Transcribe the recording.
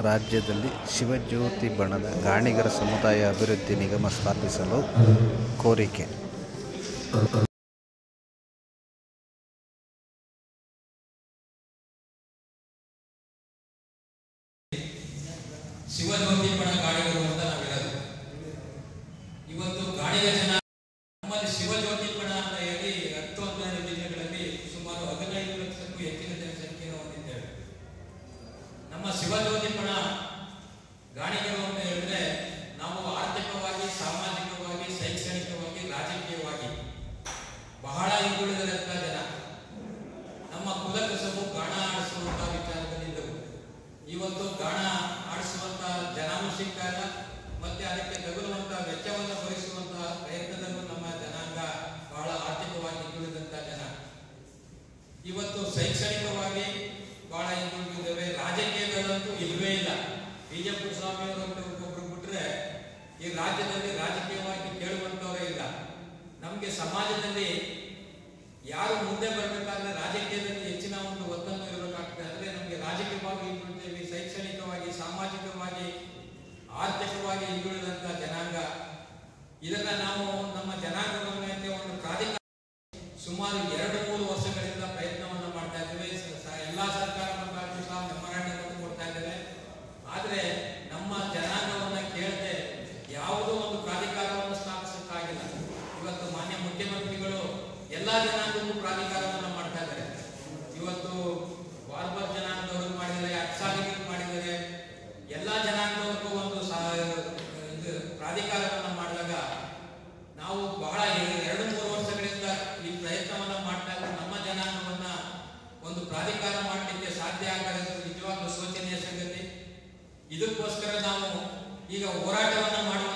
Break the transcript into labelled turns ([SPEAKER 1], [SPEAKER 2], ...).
[SPEAKER 1] ರಾಜ್ಯದಲ್ಲಿ ಶಿವಜ್ಯೋತಿ ಬಣದ ಗಾಣಿಗರ ಸಮುದಾಯ ಅಭಿವೃದ್ಧಿ ನಿಗಮ ಸ್ಥಾಪಿಸಲು ಕೋರಿಕೆ
[SPEAKER 2] ಶಿವಜ್ಯೋತಿ ಬಣ ಗಾಡಿಗಳು ಅಂತ ನಾವಿರೋದು ಇವತ್ತು ಗಾಡಿಗ ಜನ ನಮ್ಮಲ್ಲಿ ಶಿವಜ್ಯೋತಿ ಬಣ ಅಂತ ಹೇಳಿ ಹತ್ತು ಹನ್ನೆರಡು ಜಿಲ್ಲೆಗಳಲ್ಲಿ ಸುಮಾರು ಹದಿನೈದು ಲಕ್ಷಕ್ಕೂ ಹೆಚ್ಚಿನ ಜನಸಂಖ್ಯೆಯನ್ನು ಹೊಂದಿದ್ದೇವೆ ನಮ್ಮ ಶಿವಜ್ಯೋತಿ ಬಣ ಗಾಣಿಗರು ಅಂತ ಹೇಳಿದ್ರೆ ನಾವು ಆರ್ಥಿಕವಾಗಿ ಸಾಮಾಜಿಕವಾಗಿ ಶೈಕ್ಷಣಿಕವಾಗಿ ರಾಜಕೀಯವಾಗಿ ಬಹಳ ಹಿಂದುಳಿದಿರಂತ ಜನ ನಮ್ಮ ಕುಲಕಸಬು ಗಾಣ ಆಡಿಸುವಂತ ವಿಚಾರದಲ್ಲಿದ್ದವು ಇವತ್ತು ಗಾಣ ಆಡಿಸುವಂತ ಜನನೂ ಸಿಗ್ತಾಯಿಲ್ಲ ಮತ್ತೆ ಅದಕ್ಕೆ ತಗುಲುವಂತ ವೆಚ್ಚವನ್ನು ಭರಿಸುವಂತಹ ಪ್ರಯತ್ನದಲ್ಲೂ ನಮ್ಮ ಜನಾಂಗ ಬಹಳ ಆರ್ಥಿಕವಾಗಿ ಹಿಂದುಳಿದಂತ ಜನ ಇವತ್ತು ಶೈಕ್ಷಣಿಕವಾಗಿ ಬಹಳ ಹಿಂದುಳಿದಿದ್ದೇವೆ ರಾಜಕೀಯದಲ್ಲಂತೂ ಇಲ್ವೇ ಇಲ್ಲ ಬಿಜೆಪಿ ಸ್ವಾಮಿಯವರು ಒಬ್ಬರು ಬಿಟ್ರೆ ಈ ರಾಜ್ಯದಲ್ಲಿ ರಾಜಕೀಯವಾಗಿ ಕೇಳುವಂತವರೇ ಇಲ್ಲ ನಮಗೆ ಸಮಾಜದಲ್ಲಿ ಯಾರು ಮುಂದೆ ಬರಬೇಕಾದ್ರೆ ರಾಜಕೀಯದಲ್ಲಿ ಹೆಚ್ಚಿನ ಒಂದು ಒತ್ತನ್ನು ಇರಬೇಕಾಗ್ತದೆ ಅಂದ್ರೆ ನಮಗೆ ರಾಜಕೀಯವಾಗಿ ಹಿಂದುಳಿದೇವೆ ಶೈಕ್ಷಣಿಕವಾಗಿ ಸಾಮಾಜಿಕವಾಗಿ ಆರ್ಥಿಕವಾಗಿ ಹಿಂದುಳಿದಂತ ಜನಾಂಗ ಇದನ್ನ ನಾವು ನಮ್ಮ ಜನಾಂಗಕ್ಕೆ ಒಂದು ಪ್ರಾಧಿಕಾರ ಸುಮಾರು ಎರಡು ಮೂರು ವರ್ಷಗಳಿಂದ ಪ್ರಯತ್ನವನ್ನ ಮಾಡ್ತಾ ಇದ್ದೇವೆ ಸ- ಸ- ಎಲ್ಲಾ ಸರ್ಕಾರ ಮಂಡಳಿಗಳು ಸಹ ಮೆಮೊರಾಂಡಮ್ ಕೊಡ್ತಾ ಇದ್ದೇವೆ ಆದ್ರೆ ನಮ್ಮ ಜನಾಂಗವನ್ನ ಕೇಳದೆ ಯಾವುದೋ ಒಂದು ಪ್ರಾಧಿಕಾರವನ್ನು ಸ್ಥಾಪಿಸಕ್ಕಾಗಿಲ್ಲ ಇವತ್ತು ಮಾನ್ಯ ಮುಖ್ಯಮಂತ್ರಿಗಳು ಎಲ್ಲಾ ಜನಾಂಗಕ್ಕೂ ಪ್ರಾಧಿಕಾರವನ್ನ ಮಾಡ್ತಾ ಇದ್ದಾರೆ ಇವತ್ತು ವಾರ್ಬರ್ ಜನಾಂಗದವರು ಮಾಡಿದ್ದಾರೆ ಅಕ್ಸಾಲಿಗರು ಮಾಡಿದ್ದಾರೆ ಎಲ್ಲಾ ಜನಾಂಗದವ್ರಿಗೂ ಒಂದು ಸಹ ಇದು ಪ್ರಾಧಿಕಾರವನ್ನ ಮಾಡಿದಾಗ ನಾವು ಬಹಳ ಎ- ಎರಡು ಮೂರು ವರ್ಷಗಳಿಂದ ಈ ಪ್ರಯತ್ನವನ್ನ ಮಾಡ್ತಾ ಇದ್ದು ನಮ್ಮ ಜನಾಂಗವನ್ನ ಒಂದು ಪ್ರಾಧಿಕಾರ ಮಾಡಲಿಕ್ಕೆ ಸಾಧ್ಯ ಆಗದಿದ್ದು ನಿಜವಾಗ್ಲೂ ಶೋಚನೀಯ ಸಂಗತಿ ಇದಕ್ಕೋಸ್ಕರ ನಾವು ಈಗ ಹೋರಾಟವನ್ನ ಮಾಡುವ